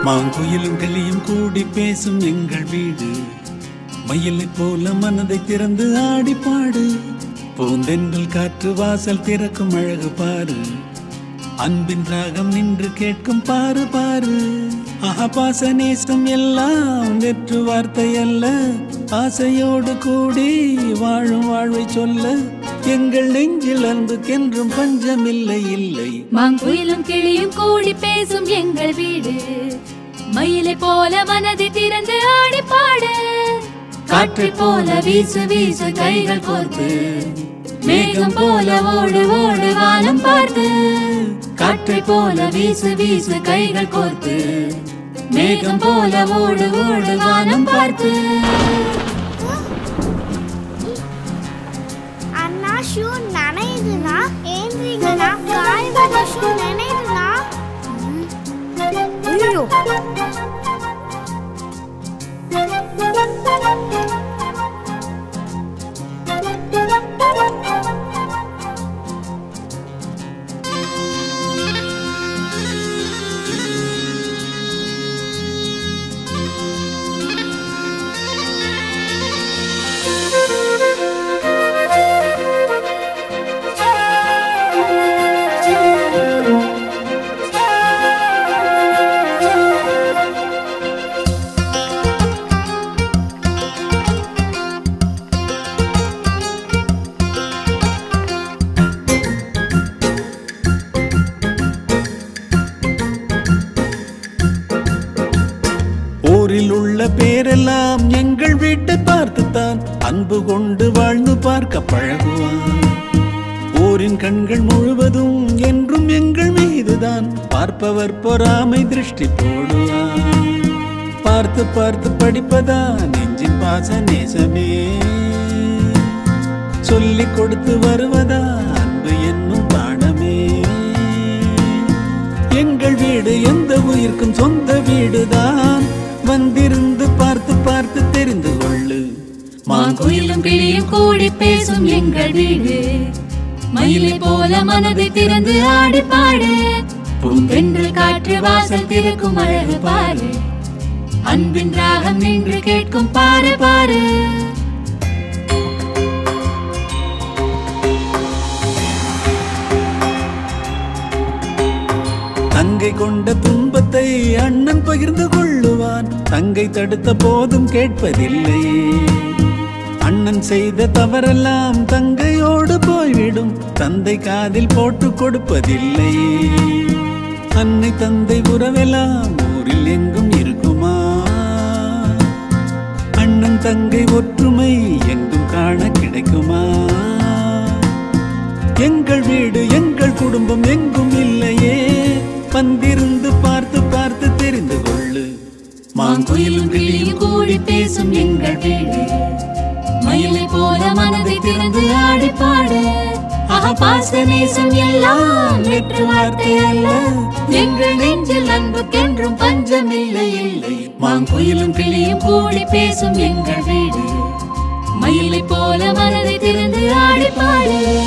மாங்குயிலும் கிளியும் கூடி பேசும் எங்கள் வீடு மயிலைப் போல மனதை திறந்து ஆடி பாடு பூந்தென்றல் காற்று வாசல் திறக்கும் அழகு பாரு அன்பின் ராகம் நின்று கேட்கும் பாரு பாரு ஆஹா பாச நேசம் எல்லாம் வெற்று வார்த்தை அல்ல ஆசையோடு கூடி வாழும் வாழ்வை சொல்ல எங்கள் நெஞ்சில் அன்புக்கென்றும் பஞ்சமில்லை இல்லை மாங்குயிலும் கிளியும் கூடி பேசும் எங்கள் வீடு மயிலை போல மனதை திறந்து ஆடி பாடு காற்றை போல வீசு வீசு கைகள் கோர்த்து மேகம் போல ஓடு ஓடு வானம் பார்த்து காற்றை போல வீசு வீசு கைகள் கோர்த்து மேகம் போல ஓடு ஓடு வானம் பார்த்து அண்ணா ஷூ நனையுதுண்ணா ஏந்திரிங்கண்ணா காய்வத ஷூ நனையுதுண்ணா ஐயோ ஊரில் உள்ள பேரெல்லாம் எங்கள் வீட்டை பார்த்துத்தான் அன்பு கொண்டு வாழ்ந்து பார்க்க பழகுவான் ஊரின் கண்கள் முழுவதும் என்றும் எங்கள் மீதுதான் பார்ப்பவர் பொறாமை திருஷ்டி போடுவான் பார்த்து பார்த்து படிப்பதா நெஞ்சின் பாச நேசமே சொல்லிக் கொடுத்து வருவதா அன்பு என்னும் பாடமே எங்கள் வீடு எந்த உயிர்க்கும் சொந்த வீடுதான் வந்திருந்து பார்த்து பார்த்து தெரிந்து கொள்ளு மாங்குயிலும் கிளியும் கூடி பேசும் எங்கள் வீடு மயிலை போல மனதை திறந்து ஆடி பாடு பூந்தென்றல் காற்று வாசல் திறக்கும் அழகு பாரு அன்பின் ராகம் நின்று கேட்கும் பாரு பாரு தங்கை கொண்ட துன்பத்தை அண்ணன் பகிர்ந்து கொள்ளுவான் தங்கை தடுத்த போதும் கேட்பதில்லை அண்ணன் செய்த தவறெல்லாம் தங்கையோடு போய்விடும் தந்தை காதில் போட்டு கொடுப்பதில்லை அன்னை தந்தை உறவெல்லாம் ஊரில் எங்கும் இருக்குமா அண்ணன் தங்கை ஒற்றுமை எங்கும் காண கிடைக்குமா எங்கள் வீடு எங்கள் குடும்பம் எங்கும் இல்லையே வந்திருந்து பார்த்து பார்த்து தெரிந்து கொள்ளு மாங்குயிலும் கிளியும் கூடி பேசும் எங்கள் வீடு மயிலை போல மனதை திறந்து ஆடி பாடு ஆஹா பாச நேசம் எல்லாம் வெற்று வார்த்தை அல்ல எங்கள் நெஞ்சில் அன்புக்கென்றும் பஞ்சமில்லை இல்லை மாங்குயிலும் கிளியும் கூடி பேசும் எங்கள் வீடு மயிலை போல மனதை திறந்து ஆடி பாடு